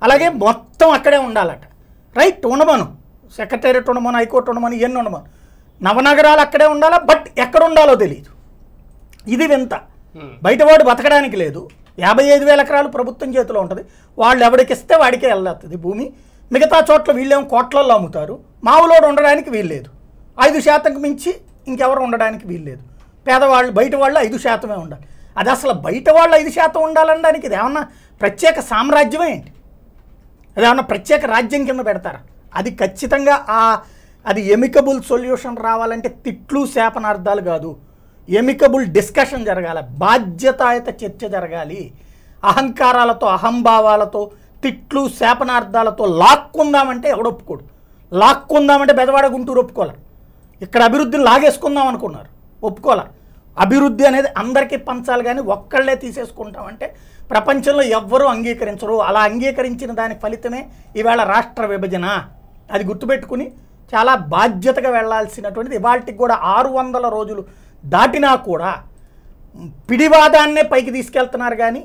అలాగే మొత్తం అక్కడే ఉండాలట రైట్ ఉండమను సెక్రటేరియట్ ఉండమను హైకోర్టు ఉండమను ఇవన్నీ ఉండమను నవనగరాలు అక్కడే ఉండాలా బట్ ఎక్కడ ఉండాలో తెలియదు ఇది వింత ఉమ్. బయటవాడు బతకడానికి లేదు యాభై ఐదు వేల ఎకరాలు ప్రభుత్వం చేతిలో ఉంటుంది వాళ్ళు ఎవరికి ఇస్తే వాడికే వెళ్ళొస్తుంది భూమి మిగతా చోట్ల వీళ్ళేమో కోట్లల్లో అమ్ముతారు మావులోడు ఉండడానికి వీల్లేదు ఐదు శాతంకి మించి ఇంకెవరు ఉండడానికి వీల్లేదు పేదవాళ్ళు బయట వాళ్ళు ఐదు శాతమే ఉండాలి అది అసలు బయట వాళ్ళు ఐదు శాతం ఉండాలనడానికి ఇది ఏమన్నా ప్రత్యేక సామ్రాజ్యమే ఏంటి అదేమన్నా ప్రత్యేక రాజ్యం కింద పెడతారా అది ఖచ్చితంగా ఆ అది ఎమికబుల్ సొల్యూషన్ రావాలంటే తిట్లు శాపనార్థాలు కాదు ఎమికబుల్ డిస్కషన్ జరగాలి బాధ్యతాయుత చర్చ జరగాలి అహంకారాలతో అహంభావాలతో తిట్లు శాపనార్థాలతో లాక్కుందామంటే ఎవడొప్పుకోడు లాక్కుందామంటే బెదవాడ గుంటూరు ఒప్పుకోలే ఇక్కడ అభివృద్ధిని లాగేసుకుందాం అనుకున్నారు ఒప్పుకోలే అభివృద్ధి అనేది అందరికీ పంచాలి కానీ ఒక్కళ్ళే తీసేసుకుంటామంటే ప్రపంచంలో ఎవ్వరూ అంగీకరించరు అలా అంగీకరించిన దాని ఫలితమే ఈవేళ రాష్ట్ర విభజన అది గుర్తుపెట్టుకుని చాలా బాధ్యతగా వెళ్ళాల్సినటువంటిది ఇవాళకి కూడా ఆరు వందల రోజులు దాటినా కూడా పిడివాదాన్నే పైకి తీసుకెళ్తున్నారు కానీ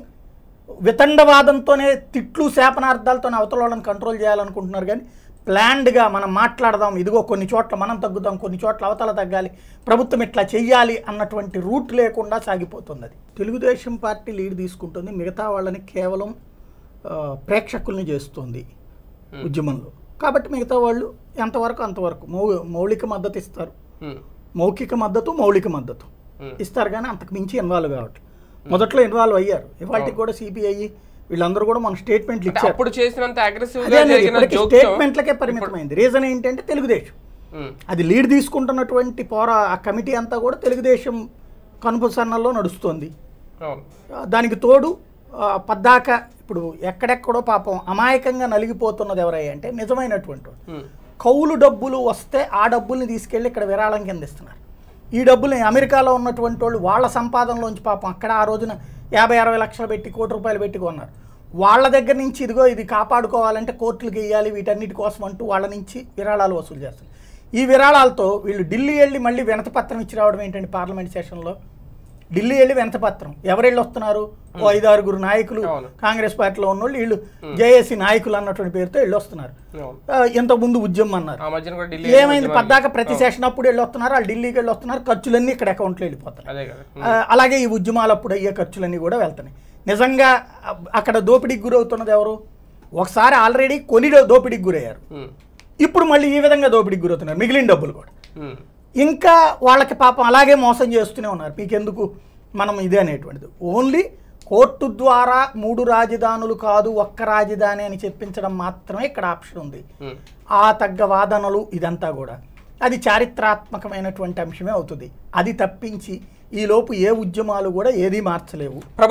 వితండవాదంతోనే తిట్లు శాపనార్థాలతోనే అవతల వాళ్ళని కంట్రోల్ చేయాలనుకుంటున్నారు కానీ ప్లాన్డ్గా మనం మాట్లాడదాం ఇదిగో కొన్ని చోట్ల మనం తగ్గుదాం కొన్ని చోట్ల అవతల తగ్గాలి ప్రభుత్వం ఇట్లా చెయ్యాలి అన్నటువంటి రూట్ లేకుండా సాగిపోతుంది అది తెలుగుదేశం పార్టీ లీడ్ తీసుకుంటుంది మిగతా వాళ్ళని కేవలం ఆ, ప్రేక్షకుల్ని చేస్తుంది ఉద్యమంలో కాబట్టి మిగతా వాళ్ళు ఎంతవరకు అంతవరకు మౌ మౌలిక మద్దతు ఇస్తారు ఉమ్. మౌఖిక మద్దతు మౌలిక మద్దతు Hmm. ఇస్తారు కానీ అంతకు మించి ఇన్వాల్వ్ కావట్లేదు మొదట్లో ఇన్వాల్వ్ అయ్యారు ఇవాళకి కూడా సిపిఐ వీళ్ళందరూ కూడా మన స్టేట్మెంట్లు అంటే ఇచ్చారు అప్పుడు చేసినంత అగ్రెసివ్ అదే గా అనేది జరిగిన ఇప్పటికీ జోక్యం స్టేట్మెంట్లకే పరిమితమైంది రీజన్ ఏంటంటే తెలుగుదేశం ఉమ్. అది లీడ్ తీసుకుంటున్నటువంటి పోరా ఆ కమిటీ అంతా కూడా తెలుగుదేశం కనుపసన్నల్లో నడుస్తుంది అవును ఆ, దానికి తోడు ఆ, పద్దాక ఇప్పుడు ఎక్కడెక్కడో పాపం అమాయకంగా నలిగిపోతున్నది ఎవరయ్య అంటే నిజమైనటువంటి వాడు. ఉమ్. కౌలు డబ్బులు వస్తే ఆ డబ్బుల్ని తీసుకెళ్ళి ఇక్కడ విరాళం కింద ఇస్తున్నారు ఈ డబ్బుల్ని అమెరికాలో ఉన్నటువంటి వాళ్ళు వాళ్ళ సంపాదనలోంచి పాపం అక్కడ ఆ రోజున యాభై అరవై లక్షలు పెట్టి కోటి రూపాయలు పెట్టి కొన్నారు వాళ్ళ దగ్గర నుంచి ఇదిగో ఇది కాపాడుకోవాలంటే కోర్టులకు వేయాలి వీటన్నిటి కోసం అంటూ వాళ్ళ నుంచి విరాళాలు వసూలు చేస్తారు ఈ విరాళాలతో వీళ్ళు ఢిల్లీ వెళ్ళి మళ్ళీ వినతపత్రం ఇచ్చి రావడం ఏంటంటే పార్లమెంట్ సెషన్లో ఢిల్లీ వెళ్ళి వినతపత్రం ఎవరు వెళ్ళి వస్తున్నారు ఓ ఐదు ఆరుగురు నాయకులు అవును. కాంగ్రెస్ పార్టీలో ఉన్నోళ్ళు వీళ్ళు జేఏసీ నాయకులు అన్నటువంటి పేరుతో వెళ్ళి వస్తున్నారు అవును ఆ, ఇంతకుముందు ఉద్యమం అన్నారు ఆ మధ్యన కూడా ఢిల్లీ ఏమైంది ఉద్యమాలు- పద్దాక ప్రతి అవును. సెషన్ అప్పుడు వెళ్ళి వస్తున్నారు వాళ్ళు ఢిల్లీకి వెళ్ళి వస్తున్నారు ఖర్చులన్నీ ఇక్కడ అకౌంట్లో వెళ్ళిపోతున్నాయి అదే కదా ఆ, అలాగే ఈ ఉద్యమాలు అప్పుడు అయ్యే ఖర్చులన్నీ కూడా వెళ్తున్నాయి నిజంగా అ- అక్కడ దోపిడీకి గురవుతున్నది ఎవరు ఒకసారి ఆల్రెడీ కొని దోపిడీకి గురయ్యారు ఉమ్. ఇప్పుడు మళ్ళీ ఈ విధంగా దోపిడీకి గురవుతున్నారు మిగిలిన డబ్బులు కూడా ఉమ్. ఇంకా వాళ్ళకి పాపం అలాగే మోసం చేస్తూనే ఉన్నారు మీకెందుకు మనం ఇదే అనేటువంటిది ఓన్లీ కోర్టు ద్వారా మూడు రాజధానులు కాదు ఒక్క రాజధాని అని చెప్పించడం మాత్రమే ఇక్కడ ఆప్షన్ ఉంది ఉమ్. ఆ తగ్గ వాదనలు ఇదంతా కూడా అది చారిత్రాత్మకమైనటువంటి అంశమే అవుతుంది అది తప్పించి ఈలోపు ఏ ఉద్యమాలు కూడా ఏదీ మార్చలేవు